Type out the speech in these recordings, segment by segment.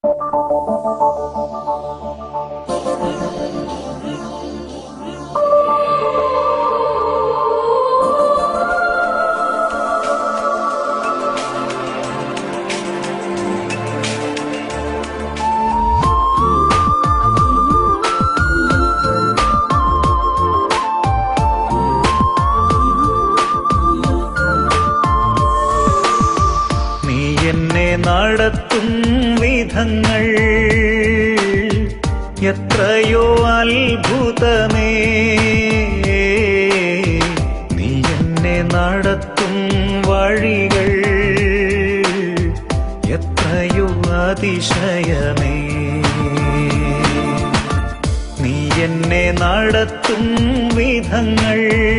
നീ എന്നെ നടത്തും വിധങ്ങൾ എത്രയോ അത്ഭുതമേ നീ എന്നെ നടത്തും വഴികൾ എത്രയോ അതിശയമേ നീ എന്നെ നടത്തും വിധങ്ങൾ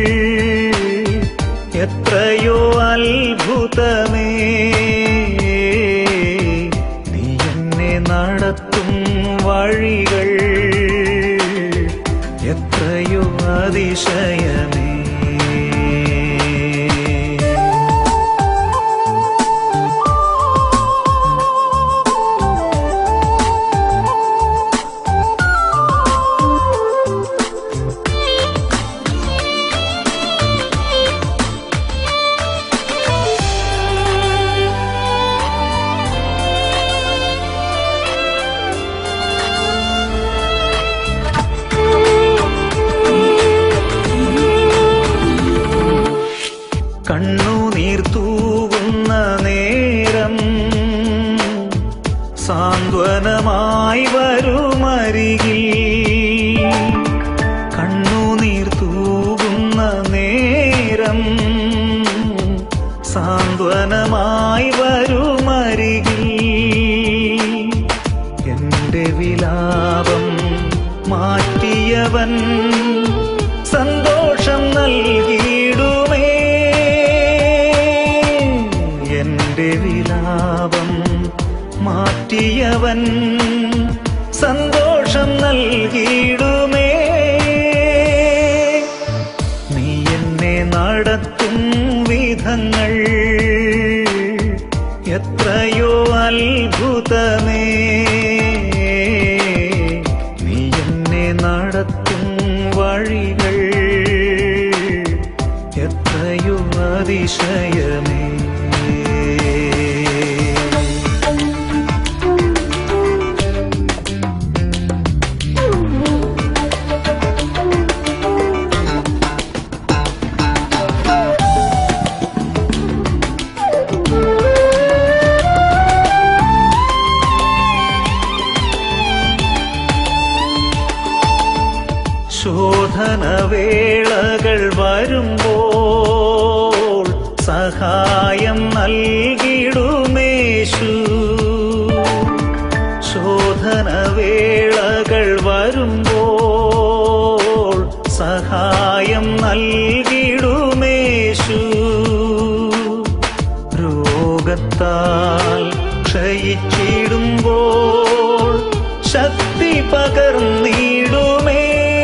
എത്രയോ അത്ഭുതമേ നീ എന്നെ നടത്തും വഴികൾ എത്രയോ അതിശയമേ കണ്ണുനീർ തൂകുന്ന നേരം സാന്ത്വനമായി വരുമരികിൽ കണ്ണുനീർ തൂകുന്ന നേരം സാന്ത്വനമായി വരുമരികിൽ എന്റെ വിലാപം മാറ്റിയവൻ സന്തോഷം നൽകിയിടുമേ എന്റെ വിലാപം മാറ്റിയവൻ സന്തോഷം നൽകിയിടുമേ നീ എന്നെ നടത്തും വിധങ്ങൾ എത്രയോ അത്ഭുതമേ നീ എന്നെ നടത്തും വഴികൾ എത്രയോ അതിശയമേ ശോധനവേളകൾ വരുമ്പോൾ സഹായം നൽകിടുമേശു ശോധനവേളകൾ വരുമ്പോൾ സഹായം നൽകിടുമേശു രോഗത്താൽ ക്ഷയിച്ചിടുമ്പോൾ ശക്തി പകർന്നിടുമേ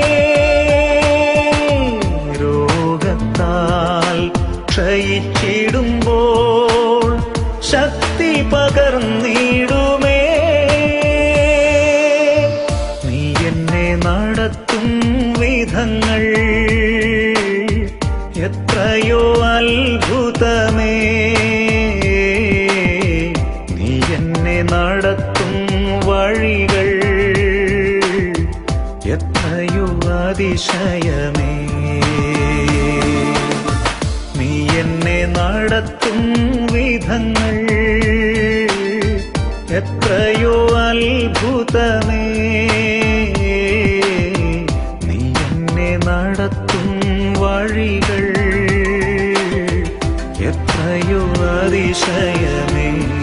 രോഗത്താൽ ക്ഷയിച്ചിടുമ്പോൾ ശക്തി പകർന്നിടുമേ നീ എന്നെ നടത്തും വിധങ്ങൾ എത്രയോ അത്ഭുതമേ നീ എന്നെ നടത്തും വഴികൾ എത്രയോ അതിശയമേ നീ എന്നെ നടത്തും വിധങ്ങൾ എത്രയോ അത്ഭുതമേ നീ എന്നെ നടത്തും വഴികൾ എത്രയോ അതിശയമേ